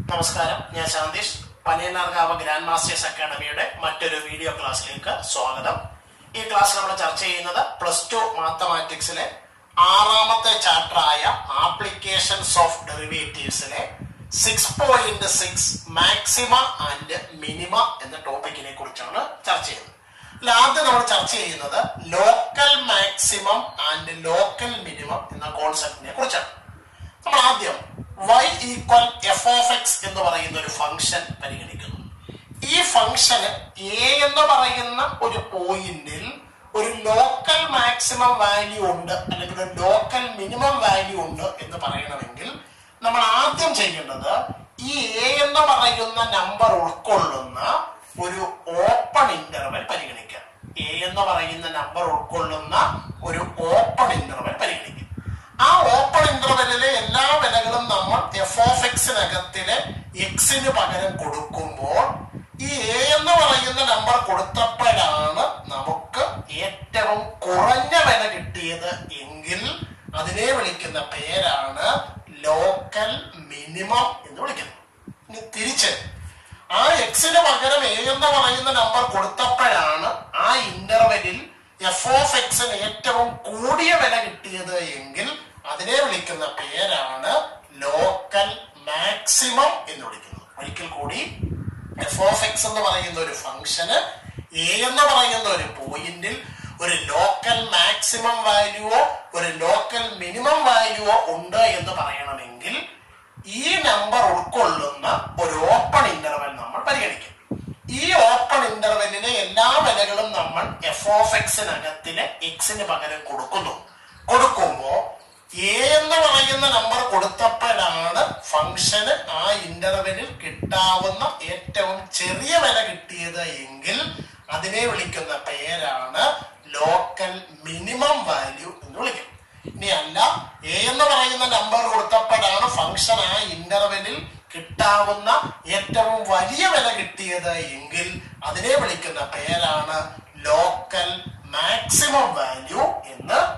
നമസ്കാരം ഞാൻ ശാന്തീഷ് പനയനാർകാവ് grand masters അക്കാഡമിയുടെ മറ്റൊരു വീഡിയോ ക്ലാസ്സിലേക്ക് സ്വാഗതം ഈ ക്ലാസ് നമ്മൾ ചർച്ച ചെയ്യുന്നത് പ്ലസ് ടു മാത്തമാറ്റിക്സിലെ ആറാമത്തെ ചാപ്റ്റർ ആയ ആപ്ലിക്കേഷൻസ് ഓഫ് ഡെറിവേറ്റീവ്സിലെ six point six maxima and minima എന്ന ടോപ്പിക്കിനെ കുറിച്ചാണ് ചർച്ച ചെയ്യുന്നത് ഇതിൽ ആദ്യം നമ്മൾ ചർച്ച ചെയ്യുന്നത് local maximum and local minimum എന്ന കോൺസെപ്റ്റിനെ കുറിച്ചാണ് നമ്മൾ ആദ്യം y equal F of X എന്ന് പറയുന്ന ഒരു ഫംഗ്ഷൻ പരിഗണിക്കുന്നു ഈ ഫംഗ്ഷന് എ എന്ന് പറയുന്ന ഒരു പോയിന്റിൽ ഒരു ലോക്കൽ മാക്സിമം വാല്യൂ ഉണ്ട് അല്ലെങ്കിൽ ഒരു ലോക്കൽ മിനിമം വാല്യൂ ഉണ്ട് എന്ന് പറയണമെങ്കിൽ നമ്മൾ ആദ്യം ചെയ്യേണ്ടത് ഈ എ എന്ന് പറയുന്ന നമ്പർ ഉൾക്കൊള്ളുന്ന ഒരു ഓപ്പൺ ഇന്റർവൽ പരിഗണിക്കുക എ എന്ന് പറയുന്ന നമ്പർ ഉൾക്കൊള്ളുന്ന ഒരു ഓപ്പൺ ഇന്റർവൽ പരിഗണിക്കുക ആ ഓപ്പൺ ഇന്റർവെല്ലിലെ എല്ലാ വിലകളും നമ്മൾ എഫ് ഓഫ് എക്സിനകത്തിലെ എക്സിന് പകരം കൊടുക്കുമ്പോൾ ഈ എ എന്ന് പറയുന്ന നമ്പർ കൊടുത്തപ്പോഴാണ് നമുക്ക് ഏറ്റവും കുറഞ്ഞ വില കിട്ടിയത് എങ്കിൽ അതിനെ വിളിക്കുന്ന പേരാണ് ലോക്കൽ മിനിമം എന്ന് വിളിക്കുന്നത് ഇനി തിരിച്ച് ആ എക്സിന് പകരം എ എന്ന് പറയുന്ന നമ്പർ കൊടുത്തപ്പോഴാണ് ആ ഇന്റർവെല്ലിൽ എഫ് ഓഫ് എക്സിന് ഏറ്റവും കൂടിയ വില കിട്ടിയത് എങ്കിൽ അതിനെ വിളിക്കുന്ന പേരാണ് ലോക്കൽ മാക്സിമം എന്ന് വിളിക്കുന്നത് ഒരിക്കൽ കൂടി എഫ് ഓഫ് എക്സ് എന്ന് പറയുന്ന ഒരു ഫംഗ്ഷന് എ എന്ന് പറയുന്ന ഒരു പോയിന്റിൽ ഒരു ലോക്കൽ മാക്സിമം വാല്യൂവോ ഒരു ലോക്കൽ മിനിമം വാല്യൂവോ ഉണ്ട് എന്ന് പറയണമെങ്കിൽ ഈ നമ്പർ ഉൾക്കൊള്ളുന്ന ഒരു ഓപ്പൺ ഇന്റർവെൽ നമ്മൾ പരിഗണിക്കും ഈ ഓപ്പൺ ഇന്റർവെല്ലിലെ എല്ലാ വിലകളും നമ്മൾ എഫ് ഓഫ് എക്സിനകത്തിലെ എക്സിന് പകരം കൊടുക്കുന്നു കൊടുക്കുമ്പോ എ എന്ന് പറയുന്ന നമ്പർ കൊടുത്തപ്പോഴാണ് ഫംഗ്ഷന് ആ ഇന്റർവെല്ലിൽ കിട്ടാവുന്ന ഏറ്റവും ചെറിയ വില കിട്ടിയത് എങ്കിൽ അതിനെ വിളിക്കുന്ന പേരാണ് ലോക്കൽ മിനിമം വാല്യൂ എന്ന് വിളിക്കും ഇനി അല്ല എ എന്ന് പറയുന്ന നമ്പർ കൊടുത്തപ്പോഴാണ് ഫംഗ്ഷൻ ആ ഇന്റർവെല്ലിൽ കിട്ടാവുന്ന ഏറ്റവും വലിയ വില കിട്ടിയത് എങ്കിൽ അതിനെ വിളിക്കുന്ന പേരാണ് ലോക്കൽ മാക്സിമം വാല്യൂ എന്ന്